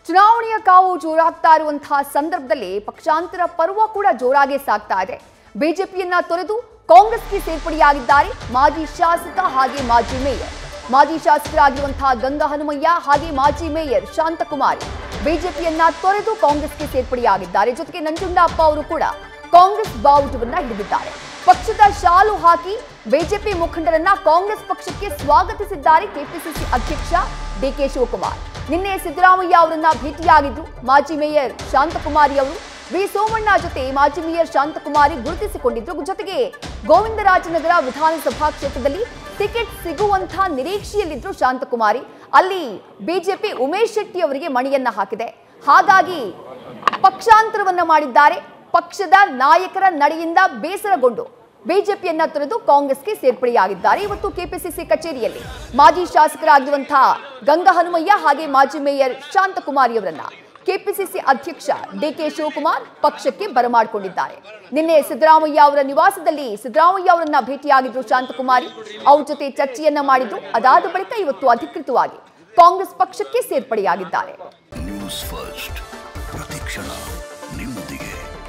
ಚುನಾವಣೆಯ ಕಾವು ಜೋರಾಗ್ತಾ ಇರುವಂತಹ ಸಂದರ್ಭದಲ್ಲಿ ಪಕ್ಷಾಂತರ ಪರ್ವ ಕೂಡ ಜೋರಾಗಿ ಸಾಗ್ತಾ ಇದೆ ಬಿಜೆಪಿಯನ್ನ ತೊರೆದು ಕಾಂಗ್ರೆಸ್ಗೆ ಸೇರ್ಪಡೆಯಾಗಿದ್ದಾರೆ ಮಾಜಿ ಶಾಸಕ ಹಾಗೆ ಮಾಜಿ ಮೇಯರ್ ಮಾಜಿ ಶಾಸಕರಾಗಿರುವಂತಹ ಗಂಗಾ ಹನುಮಯ್ಯ ಹಾಗೆ ಮಾಜಿ ಮೇಯರ್ ಶಾಂತಕುಮಾರಿ ಬಿಜೆಪಿಯನ್ನ ತೊರೆದು ಕಾಂಗ್ರೆಸ್ಗೆ ಸೇರ್ಪಡೆಯಾಗಿದ್ದಾರೆ ಜೊತೆಗೆ ನಂಜುಂಡಪ್ಪ ಅವರು ಕೂಡ ಕಾಂಗ್ರೆಸ್ ಬಾವುಟವನ್ನ ಹಿಡಿದಿದ್ದಾರೆ ಪಕ್ಷದ ಶಾಲು ಹಾಕಿ ಬಿಜೆಪಿ ಮುಖಂಡರನ್ನ ಕಾಂಗ್ರೆಸ್ ಪಕ್ಷಕ್ಕೆ ಸ್ವಾಗತಿಸಿದ್ದಾರೆ ಕೆಪಿಸಿಸಿ ಅಧ್ಯಕ್ಷ ಡಿಕೆ ಶಿವಕುಮಾರ್ ನಿನ್ನೆ ಸಿದ್ದರಾಮಯ್ಯ ಅವರನ್ನ ಭೇಟಿಯಾಗಿದ್ರು ಮಾಜಿ ಮೇಯರ್ ಶಾಂತಕುಮಾರಿ ಅವರು ವಿ ಸೋಮಣ್ಣ ಜೊತೆ ಮಾಜಿ ಮೇಯರ್ ಶಾಂತಕುಮಾರಿ ಗುರುತಿಸಿಕೊಂಡಿದ್ರು ಜೊತೆಗೆ ಗೋವಿಂದರಾಜನಗರ ವಿಧಾನಸಭಾ ಕ್ಷೇತ್ರದಲ್ಲಿ ಟಿಕೆಟ್ ಸಿಗುವಂತಹ ನಿರೀಕ್ಷೆಯಲ್ಲಿದ್ರು ಶಾಂತಕುಮಾರಿ ಅಲ್ಲಿ ಬಿಜೆಪಿ ಉಮೇಶ್ ಶೆಟ್ಟಿ ಅವರಿಗೆ ಮಣಿಯನ್ನ ಹಾಕಿದೆ ಹಾಗಾಗಿ ಪಕ್ಷಾಂತರವನ್ನ ಮಾಡಿದ್ದಾರೆ ಪಕ್ಷದ ನಾಯಕರ ನಡೆಯಿಂದ ಬೇಸರಗೊಂಡು ಬಿಜೆಪಿಯನ್ನ ತೊರೆದು ಕಾಂಗ್ರೆಸ್ಗೆ ಸೇರ್ಪಡೆಯಾಗಿದ್ದಾರೆ ಇವತ್ತು ಕೆಪಿಸಿಸಿ ಕಚೇರಿಯಲ್ಲಿ ಮಾಜಿ ಶಾಸಕರಾಗಿರುವಂತಹ ಗಂಗಾ ಹನುಮಯ್ಯ ಹಾಗೆ ಮಾಜಿ ಮೇಯರ್ ಶಾಂತಕುಮಾರಿ ಅವರನ್ನ ಕೆಪಿಸಿಸಿ ಅಧ್ಯಕ್ಷ ಡಿಕೆ ಶಿವಕುಮಾರ್ ಪಕ್ಷಕ್ಕೆ ಬರಮಾಡಿಕೊಂಡಿದ್ದಾರೆ ನಿನ್ನೆ ಸಿದ್ದರಾಮಯ್ಯ ಅವರ ನಿವಾಸದಲ್ಲಿ ಸಿದ್ದರಾಮಯ್ಯ ಅವರನ್ನ ಭೇಟಿಯಾಗಿದ್ರು ಶಾಂತಕುಮಾರಿ ಅವ್ರ ಜೊತೆ ಚರ್ಚೆಯನ್ನ ಮಾಡಿದ್ರು ಅದಾದ ಬಳಿಕ ಇವತ್ತು ಅಧಿಕೃತವಾಗಿ ಕಾಂಗ್ರೆಸ್ ಪಕ್ಷಕ್ಕೆ ಸೇರ್ಪಡೆಯಾಗಿದ್ದಾರೆ ನ್ಯೂಸ್ ಫಸ್ಟ್ ಪ್ರತಿಕ್ಷಣ ನಿಮ್ಮೊಂದಿಗೆ